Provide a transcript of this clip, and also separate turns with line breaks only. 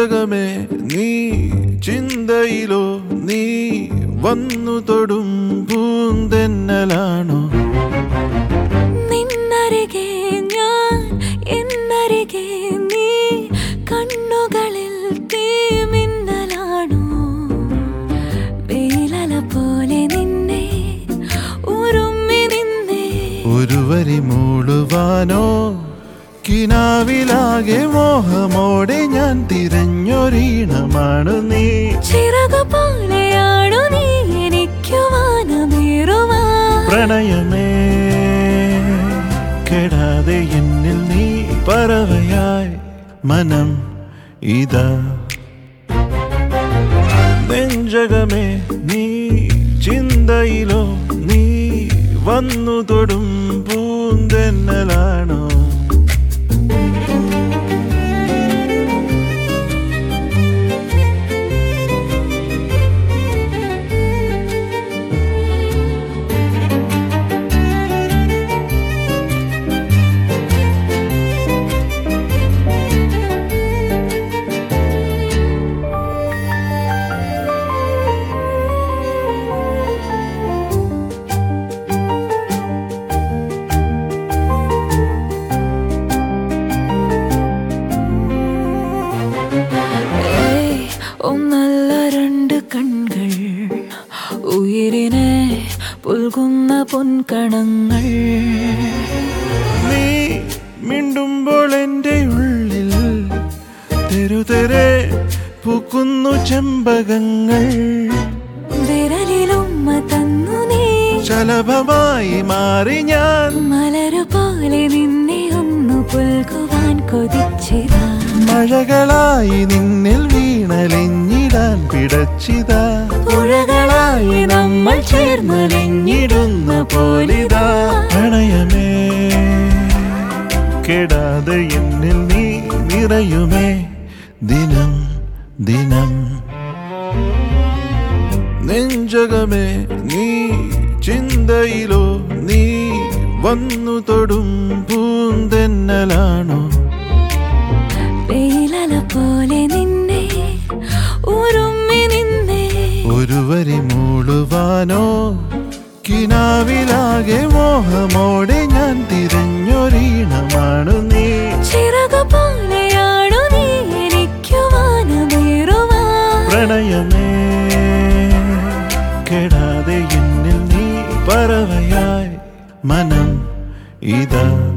നെഞ്ചകമേ നീ ചിന്തയിലോ നീ വന്നു തൊടും പൂന്തെന്നലാണോ
നിന്നരികെ ഞാൻ എന്നരികെ നീ കണ്ണുകളിൽ തീമിന്നലാണോ വെയിലല പോലെ നിന്നെ ഉറുമ്മി നിന്നേ
ഒരു വരി മൂളുവാനോ കിനാവിലാകെ മോഹമോടെ ഞാൻ തിരഞ്ഞൊരീണമാണ് നീ
ചിറകു പോലെയാണു നീ എനിക്കു വാനമേറുവാ
പ്രണയമേ കെടാതെ എന്നിൽ നീ പറവയായി മനം ഇതാ നെഞ്ചകമേ നീ ചിന്തയിലോ നീ വന്നു തൊടും പൂന്തെന്നലാണോ
ഏയ്, ഒന്നല്ല രണ്ട് കൺകൾ ഉയിരിനെ പുൽകുന്ന പൊൻകണങ്ങൾ
നീ മിണ്ടുമ്പോൾ എൻ്റെ ഉള്ളിൽ തെരുതെരെ പൂക്കുന്നു ചെമ്പകങ്ങൾ
വിരലിലുമ്മ തന്നു നീ
ശലഭമായി മാറി ഞാൻ
മലരു പോലെ നിന്നെ ഒന്നു പുൽകുവാൻ കൊതിച്ചിതാ
മഴകളായി നിന്നിൽ വീണലിഞ്ഞിടാൻ പിടച്ചിതാ
പുഴകളായി നമ്മൾ ചേർന്നലിഞ്ഞിടുന്ന പോലിതാ
പ്രണയമേ കെടാതെ എന്നിൽ നീ നിറയുമേ ദിനം ദിനം നെഞ്ചകമേ നീ ചിന്തയിലോ നീ വന്നു തൊടും പൂന്തെന്നലാണോ
വെയിലല പോലെ നിന്നെ ഉറുമ്മി നിന്നേ
ഒരു വരി മൂളുവാനോ കിനാവിലാകെ മോഹമോടെ ഞാൻ തിരഞ്ഞൊരീണമാണ് നീ
ചിറകു പോലെയാണു നീ എനിക്കു വാനമേറുവാ
പ്രണയമേ കെടാതെ എന്നിൽ നീ പറവയായി മനം ഇതാ